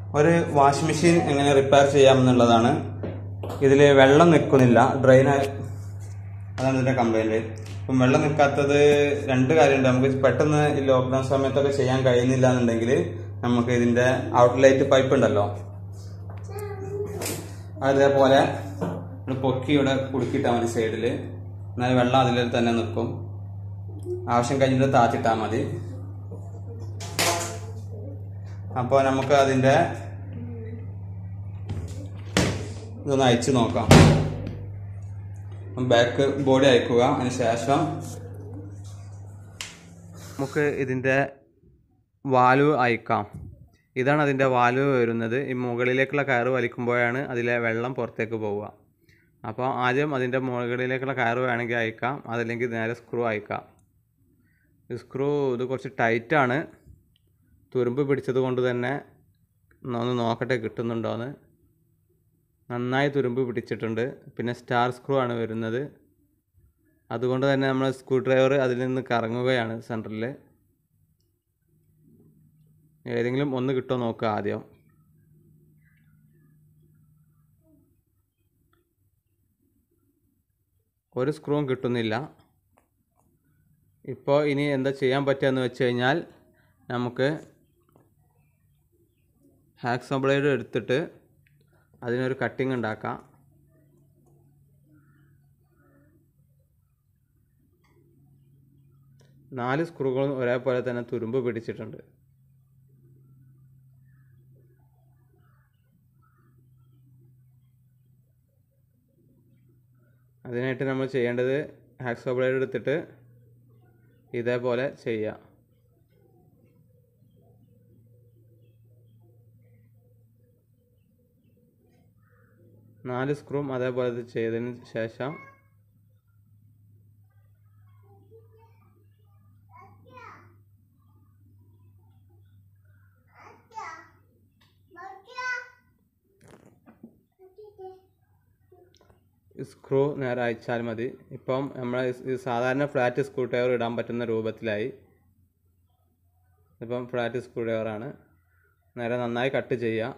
ഒരു washing machine എങ്ങനെ repair ചെയ്യാമെന്നുള്ളതാണ് ഇതിൽ വെള്ളം നിൽക്കുന്നില്ല ഡ്രെയിൻ അതാണ് ഇതിന്റെ കംപ്ലൈന്റ് ഇപ്പം വെള്ളം നിൽക്കാത്തത് രണ്ട് കാര്യമുണ്ട് നമുക്ക് പെട്ടെന്ന് ഈ ലോക്ക്ഡൌൺ സമയത്തൊക്കെ ചെയ്യാൻ കഴിയുന്നില്ല എന്നുണ്ടെങ്കിൽ നമുക്ക് ഇതിന്റെ ഔട്ട്ലൈറ്റ് പൈപ്പ് ഉണ്ടല്ലോ അതേപോലെ ഒരു പൊക്കി ഇവിടെ കുടുക്കിയിട്ടാൽ മതി സൈഡിൽ എന്നാൽ വെള്ളം അതിൽ തന്നെ നിൽക്കും ആവശ്യം കഴിഞ്ഞിട്ട് താത്തിട്ടാൽ മതി അപ്പോൾ നമുക്ക് അതിന്റെ ഇതൊന്ന് അയച്ചു നോക്കാം ബാക്ക് ബോഡി അയക്കുക അതിന് ശേഷം നമുക്ക് ഇതിന്റെ വാൽവ് അയക്കാം ഇതാണ് അതിന്റെ വാൽവ് വരുന്നത് ഈ മുകളിലേക്കുള്ള കയറ് വലിക്കുമ്പോഴാണ് അതിലെ വെള്ളം പുറത്തേക്ക് പോവുക അപ്പോൾ ആദ്യം അതിന്റെ മുകളിലേക്കുള്ള കയറ് വേണമെങ്കിൽ അയക്കാം അതല്ലെങ്കിൽ നേരെ സ്ക്രൂ അയക്കാം ഈ സ്ക്രൂ ഇത് കുറച്ച് ടൈറ്റാണ് തുരുമ്പ് പിടിച്ചത് കൊണ്ട് തന്നെ ഒന്ന് നോക്കട്ടെ കിട്ടുന്നുണ്ടോയെന്ന് നന്നായി തുരുമ്പ് പിടിച്ചിട്ടുണ്ട് പിന്നെ സ്റ്റാർ സ്ക്രൂ ആണ് വരുന്നത് അതുകൊണ്ട് തന്നെ നമ്മൾ സ്ക്രൂ ഡ്രൈവർ അതിൽ നിന്ന് കറങ്ങുകയാണ് സെൻറ്ററിൽ ഏതെങ്കിലും ഒന്ന് കിട്ടുമോ നോക്കുക ആദ്യം ഒരു സ്ക്രൂവും കിട്ടുന്നില്ല ഇപ്പോൾ ഇനി എന്താ ചെയ്യാൻ പറ്റുകയെന്ന് വെച്ച് കഴിഞ്ഞാൽ നമുക്ക് ഹാക്സോ ബ്ലേഡ് എടുത്തിട്ട് അതിനൊരു കട്ടിങ് ഉണ്ടാക്കാം നാല് സ്ക്രൂകളും ഒരേപോലെ തന്നെ തുരുമ്പ് പിടിച്ചിട്ടുണ്ട് അതിനായിട്ട് നമ്മൾ ചെയ്യേണ്ടത് ഹാക്സോ ബ്ലേഡ് എടുത്തിട്ട് ഇതേപോലെ ചെയ്യുക നാല് സ്ക്രൂം അതേപോലെ ഇത് ചെയ്തതിന് ശേഷം സ്ക്രൂ നേരെ അയച്ചാൽ മതി ഇപ്പം നമ്മൾ സാധാരണ ഫ്ലാറ്റ് സ്ക്രൂ ഡ്രൈവർ ഇടാൻ പറ്റുന്ന രൂപത്തിലായി ഇപ്പം ഫ്ലാറ്റ് സ്ക്രൂ ഡ്രൈവറാണ് നേരെ നന്നായി കട്ട് ചെയ്യുക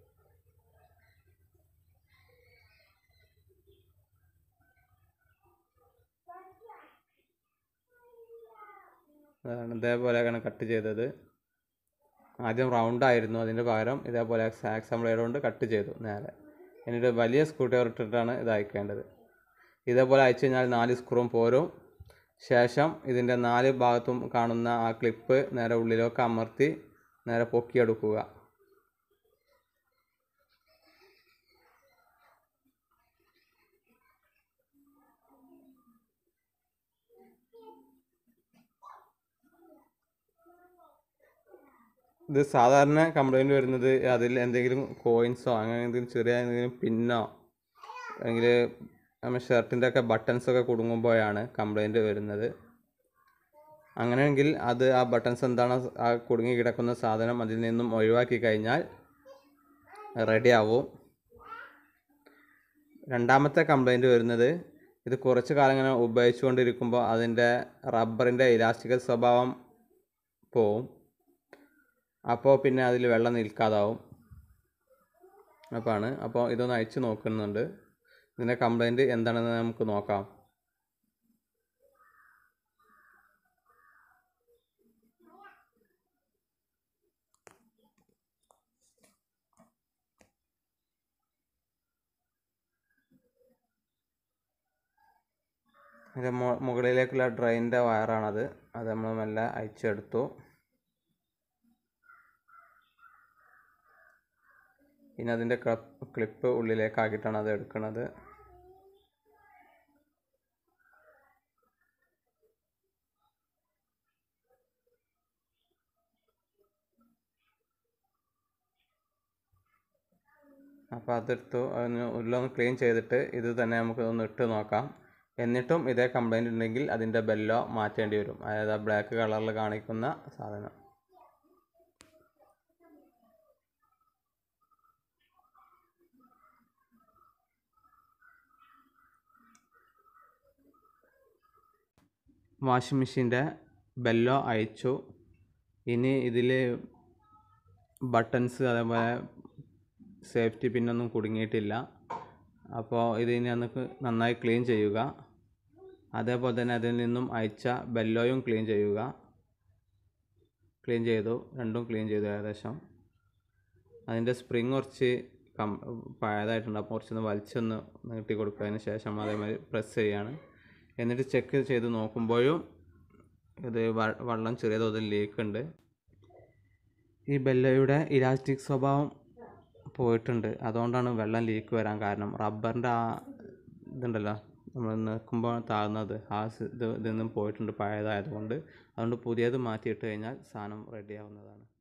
അതാണ് ഇതേപോലെയാണ് കട്ട് ചെയ്തത് ആദ്യം റൗണ്ട് ആയിരുന്നു അതിൻ്റെ പകരം ഇതേപോലെ സാക്സ് ബ്ലേഡ് കൊണ്ട് കട്ട് ചെയ്തു നേരെ എന്നിട്ട് വലിയ സ്ക്രൂ ഡ്രൈവർ ഇട്ടിട്ടാണ് ഇത് അയക്കേണ്ടത് ഇതേപോലെ അയച്ചു കഴിഞ്ഞാൽ നാല് സ്ക്രൂവും പോരും ശേഷം ഇതിൻ്റെ നാല് ഭാഗത്തും കാണുന്ന ആ ക്ലിപ്പ് നേരെ ഉള്ളിലേക്ക് അമർത്തി നേരെ പൊക്കിയെടുക്കുക ഇത് സാധാരണ കംപ്ലൈൻറ്റ് വരുന്നത് അതിൽ എന്തെങ്കിലും കോയിൻസോ അങ്ങനെ എന്തെങ്കിലും ചെറിയ എന്തെങ്കിലും പിന്നോ അല്ലെങ്കിൽ നമ്മുടെ ഷർട്ടിൻ്റെ ഒക്കെ ബട്ടൺസ് ഒക്കെ കുടുങ്ങുമ്പോഴാണ് കംപ്ലൈൻറ്റ് വരുന്നത് അങ്ങനെയെങ്കിൽ അത് ആ ബട്ടൺസ് എന്താണ് ആ കുടുങ്ങി കിടക്കുന്ന സാധനം അതിൽ നിന്നും ഒഴിവാക്കി കഴിഞ്ഞാൽ റെഡി ആവും രണ്ടാമത്തെ കംപ്ലൈൻറ്റ് വരുന്നത് ഇത് കുറച്ച് കാലം ഇങ്ങനെ ഉപയോഗിച്ചുകൊണ്ടിരിക്കുമ്പോൾ അതിൻ്റെ റബ്ബറിൻ്റെ ഇലാസ്റ്റിക് സ്വഭാവം പോവും അപ്പോൾ പിന്നെ അതിൽ വെള്ളം നിൽക്കാതാവും അപ്പാണ് അപ്പോൾ ഇതൊന്ന് അയച്ചു നോക്കുന്നുണ്ട് ഇതിൻ്റെ കംപ്ലൈൻറ്റ് എന്താണെന്ന് നമുക്ക് നോക്കാം ഇതിൻ്റെ മു മുകളിലേക്കുള്ള ഡ്രെയിനിൻ്റെ വയറാണത് അത് നമ്മൾ മെല്ലെ അയച്ചെടുത്തു ഇനി അതിൻ്റെ ക്ലിപ്പ് ഉള്ളിലേക്കാക്കിയിട്ടാണ് അത് എടുക്കുന്നത് അപ്പോൾ അതെടുത്തു അതിന് ഉള്ളൊന്ന് ക്ലീൻ ചെയ്തിട്ട് ഇത് തന്നെ നമുക്ക് ഒന്ന് ഇട്ട് നോക്കാം എന്നിട്ടും ഇതേ കംപ്ലൈൻറ്റ് ഉണ്ടെങ്കിൽ അതിൻ്റെ ബെല്ലോ മാറ്റേണ്ടി വരും അതായത് ആ ബ്ലാക്ക് കളറിൽ കാണിക്കുന്ന സാധനം വാഷിംഗ് മെഷീൻ്റെ ബെല്ലോ അയച്ചു ഇനി ഇതിൽ ബട്ടൺസ് അതേപോലെ സേഫ്റ്റി പിന്നൊന്നും കുടുങ്ങിയിട്ടില്ല അപ്പോൾ ഇത് ഇനി നമുക്ക് നന്നായി ക്ലീൻ ചെയ്യുക അതേപോലെ തന്നെ അതിൽ നിന്നും അയച്ച ബെല്ലോയും ക്ലീൻ ചെയ്യുക ക്ലീൻ ചെയ്തു രണ്ടും ക്ലീൻ ചെയ്തു ഏകദേശം അതിൻ്റെ സ്പ്രിങ് കുറച്ച് കം പഴയതായിട്ടുണ്ട് അപ്പോൾ കുറച്ചൊന്ന് വലിച്ചൊന്ന് നീട്ടി കൊടുത്തതിന് ശേഷം അതേമാതിരി പ്രസ് ചെയ്യാണ് എന്നിട്ട് ചെക്ക് ചെയ്ത് നോക്കുമ്പോഴും ഇത് വ- വെള്ളം ചെറിയ തോതിൽ ലീക്ക് ഉണ്ട് ഈ ബെല്ലയുടെ ഇലാസ്റ്റിക് സ്വഭാവം പോയിട്ടുണ്ട് അതുകൊണ്ടാണ് വെള്ളം ലീക്ക് വരാൻ കാരണം റബ്ബറിൻ്റെ ആ ഇതുണ്ടല്ലോ നമ്മൾ നിൽക്കുമ്പോൾ താഴ്ന്നത് ആ സ് ഇത് ഇതിൽ നിന്നും പോയിട്ടുണ്ട് പഴയതായതുകൊണ്ട് അതുകൊണ്ട് പുതിയത് മാറ്റിയിട്ട് കഴിഞ്ഞാൽ സാധനം റെഡി ആവുന്നതാണ്